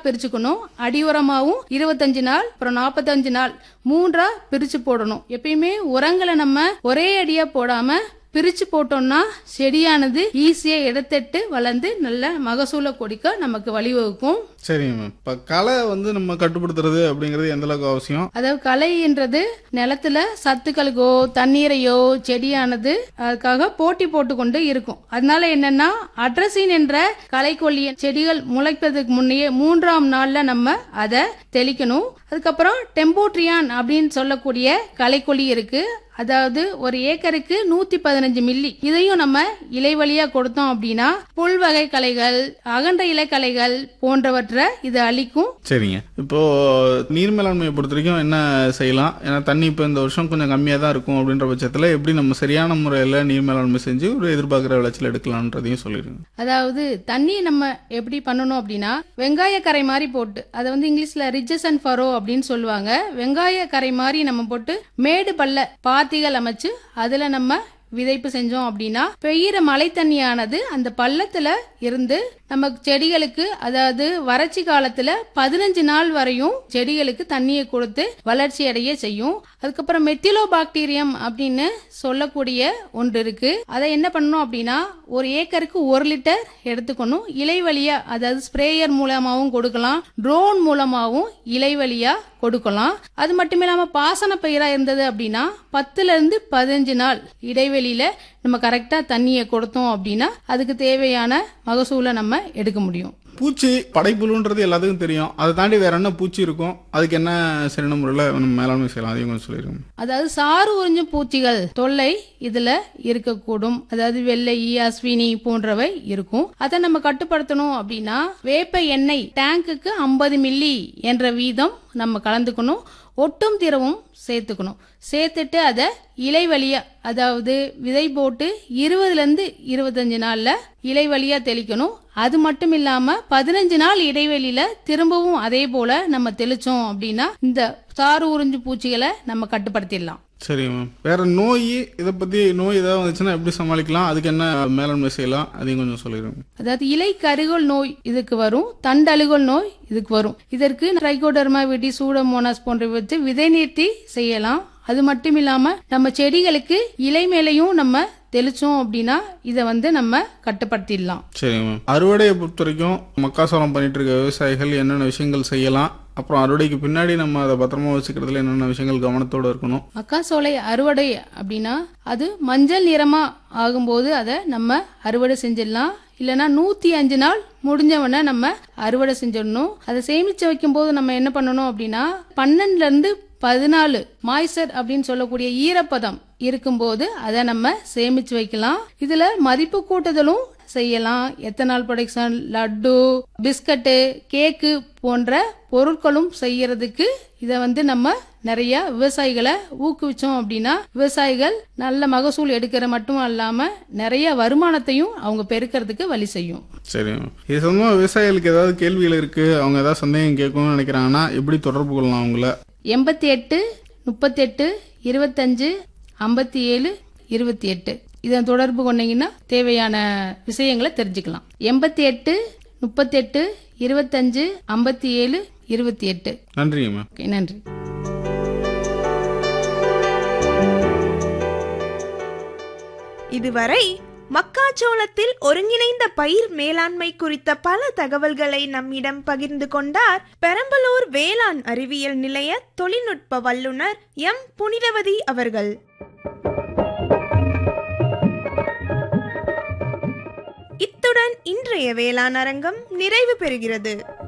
பிரிச்சுக்கணும் அடி உரமாவும் இருபத்தஞ்சு நாள் அப்புறம் நாற்பத்தஞ்சு நாள் மூன்றா பிரிச்சு போடணும் எப்பயுமே உரங்களை நம்ம ஒரே அடியா போடாம பிரிச்சு போட்டோம்னா செடியானது ஈஸியா இடத்தெட்டு வளர்ந்து நல்ல மகசூலை கொடுக்க நமக்கு வழிவகுக்கும் சரிங்க மேம் இப்போ களை வந்து நம்ம கட்டுப்படுத்துறது அப்படிங்கிறது எந்த அளவுக்கு அவசியம் அதாவது களைன்றது நிலத்துல சத்துக்களுக்கோ தண்ணீரையோ செடியானது அதுக்காக போட்டி போட்டுக்கொண்டு இருக்கும் அதனால என்னன்னா அட்ரசின் என்ற களைக்கொல்லிய செடிகள் முளைப்பதற்கு முன்னையே மூன்றாம் நாள்ல நம்ம அதை தெளிக்கணும் அதுக்கப்புறம் டெம்போட்ரியான் அப்படின்னு சொல்லக்கூடிய களைக்கொல்லி இருக்கு அதாவது ஒரு ஏக்கருக்கு நூத்தி பதினஞ்சு மில்லி இதையும் நம்ம இலை வழியா கொடுத்தோம் அப்படின்னா புல் வகை களைகள் அகன்ற இலைக்களைகள் போன்றவற்றை இது அழிக்கும் சரிங்க இப்போ நீர் மேலாண்மையை பொறுத்த வரைக்கும் என்ன செய்யலாம் ஏன்னா தண்ணி இப்போ இந்த வருஷம் கொஞ்சம் கம்மியாக தான் இருக்கும் அப்படின்ற பட்சத்தில் எப்படி நம்ம சரியான முறையில் நீர் மேலாண்மை செஞ்சு ஒரு எதிர்பார்க்குற விளைச்சல் எடுக்கலான்றதையும் சொல்லிடுங்க அதாவது தண்ணி நம்ம எப்படி பண்ணணும் அப்படின்னா வெங்காய கரை மாதிரி போட்டு அதை வந்து இங்கிலீஷ்ல ரிஜஸ் அண்ட் ஃபரோ அப்படின்னு சொல்லுவாங்க வெங்காய கரை மாதிரி நம்ம போட்டு மேடு பள்ள பாத்திகள் அமைச்சு அதுல நம்ம விதைப்பு செஞ்சோம் அப்படின்னா பெய்யுற மழை தண்ணியானது அந்த பள்ளத்துல இருந்து நம்ம செடிகளுக்கு அதாவது வறட்சி காலத்துல பதினஞ்சு நாள் வரையும் செடிகளுக்கு தண்ணியை கொடுத்து வளர்ச்சி அடைய செய்யும் அதுக்கப்புறம் மெத்திலோ பாக்டீரியம் அப்படின்னு சொல்லக்கூடிய ஒன்று இருக்கு அதை என்ன பண்ணணும் அப்படின்னா ஒரு ஏக்கருக்கு ஒரு லிட்டர் எடுத்துக்கணும் இலை வழியா அதாவது ஸ்ப்ரேயர் மூலமாவும் கொடுக்கலாம் ட்ரோன் மூலமாவும் இலை வழியா கொடுக்கலாம் அது மட்டும் இல்லாம பாசன பயிரா இருந்தது அப்படின்னா பத்துல இருந்து பதினஞ்சு நாள் இடைவெளியில நம்ம கரெக்டா தண்ணியை கொடுத்தோம் அப்படின்னா அதுக்கு தேவையான மகசூலை நம்ம எடுக்க முடியும் பூச்சி படைப்புழுன்றது எல்லாத்துக்கும் தெரியும் அதை தாண்டி வேற என்ன பூச்சி இருக்கும் அதுக்கு என்ன சரியான முறையில் நம்ம மேலாண்மை செய்யலாம் அதையும் கொஞ்சம் சொல்லிடுங்க அதாவது சாறு உறிஞ்சும் பூச்சிகள் தொல்லை இதுல இருக்கக்கூடும் அதாவது வெள்ளை ஈ, அஸ்வினி போன்றவை இருக்கும் அதை நம்ம கட்டுப்படுத்தணும் அப்படின்னா வேப்ப எண்ணெய் டேங்குக்கு 50 மில்லி என்ற வீதம் நம்ம கலந்துக்கணும் ஒட்டும் திரவும் சேர்த்துக்கணும் சேர்த்துட்டு அதை இலை வழியா அதாவது விதை போட்டு இருபதுல இருந்து இருபத்தஞ்சு நாள்ல இலை வழியா தெளிக்கணும் அது மட்டும் இல்லாம பதினஞ்சு நாள் இடைவெளியில திரும்பவும் அதே போல நம்ம தெளிச்சோம் அப்படின்னா இந்த சாறு உறிஞ்சு பூச்சிகளை நம்ம கட்டுப்படுத்திடலாம் சரி மேம் வேற நோய் இதை பற்றி நோய் ஏதாவது வந்துச்சுன்னா எப்படி சமாளிக்கலாம் அதுக்கு என்ன மேலாண்மை செய்யலாம் அதையும் கொஞ்சம் சொல்லிடுங்க அதாவது இலை கருகோல் நோய் இதுக்கு வரும் தண்டழுகோல் நோய் இதுக்கு வரும் இதற்கு ட்ரைகோடர்மா விடி சூடோமோனாஸ் போன்றவை வச்சு விதை நீர்த்தி செய்யலாம் அது மட்டும் இல்லாம நம்ம செடிகளுக்கு இலை மேலையும் நம்ம தெளிச்சோம் அப்படின்னா இதை வந்து நம்ம கட்டுப்படுத்திடலாம் சரிங்க மேம் அறுவடையை பொறுத்த வரைக்கும் மக்காசோளம் பண்ணிட்டு இருக்க விவசாயிகள் என்னென்ன விஷயங்கள் செய்யலாம் அப்புறம் அறுவடைக்கு பின்னாடி நம்ம அதை பத்திரமா வச்சுக்கிறதுல என்னென்ன விஷயங்கள் கவனத்தோட இருக்கணும் மக்காசோளை அறுவடை அப்படின்னா அது மஞ்சள் நிறமா ஆகும்போது அதை நம்ம அறுவடை செஞ்சிடலாம் இல்லைன்னா நூத்தி அஞ்சு நாள் முடிஞ்சவன நம்ம அறுவடை செஞ்சிடணும் அதை சேமிச்சு வைக்கும்போது நம்ம என்ன பண்ணணும் அப்படின்னா பன்னெண்டுல இருந்து பதினாலு மாய்ச்சர் அப்படின்னு சொல்லக்கூடிய ஈரப்பதம் இருக்கும்போது அதை நம்ம சேமிச்சு வைக்கலாம் இதுல மதிப்பு கூட்டுதலும் செய்யலாம் ethanol production laddu biscuit cake போன்ற பொருட்களும் செய்யறதுக்கு இதை வந்து நம்ம நிறைய விவசாயிகளை ஊக்குவிச்சோம் அப்படின்னா விவசாயிகள் நல்ல மகசூல் எடுக்கிற மட்டும் அல்லாம நிறைய வருமானத்தையும் அவங்க பெருக்கிறதுக்கு வழி செய்யும் சரி மேம் இது சம்பந்தமாக விவசாயிகளுக்கு ஏதாவது கேள்விகள் இருக்கு அவங்க ஏதாவது சந்தேகம் கேட்கணும்னு நினைக்கிறாங்கன்னா எப்படி தொடர்பு கொள்ளலாம் அவங்கள எண்பத்தி எட்டு முப்பத்தெட்டு இருபத்தஞ்சு ஐம்பத்தி ஏழு இருபத்தி எட்டு இதை தொடர்பு கொண்டீங்கன்னா தேவையான விஷயங்களை தெரிஞ்சுக்கலாம் எண்பத்தி எட்டு முப்பத்தெட்டு இருபத்தஞ்சு ஐம்பத்தி ஏழு இருபத்தி எட்டு நன்றிங்க மேம் ஓகே நன்றி இதுவரை மக்காச்சோளத்தில் ஒருங்கிணைந்த பயிர் மேலாண்மை குறித்த பல தகவல்களை நம்மிடம் பகிர்ந்து கொண்டார் பெரம்பலூர் வேளாண் அறிவியல் நிலைய தொழில்நுட்ப வல்லுநர் எம் புனிதவதி அவர்கள் இத்துடன் இன்றைய வேளாண் அரங்கம் நிறைவு பெறுகிறது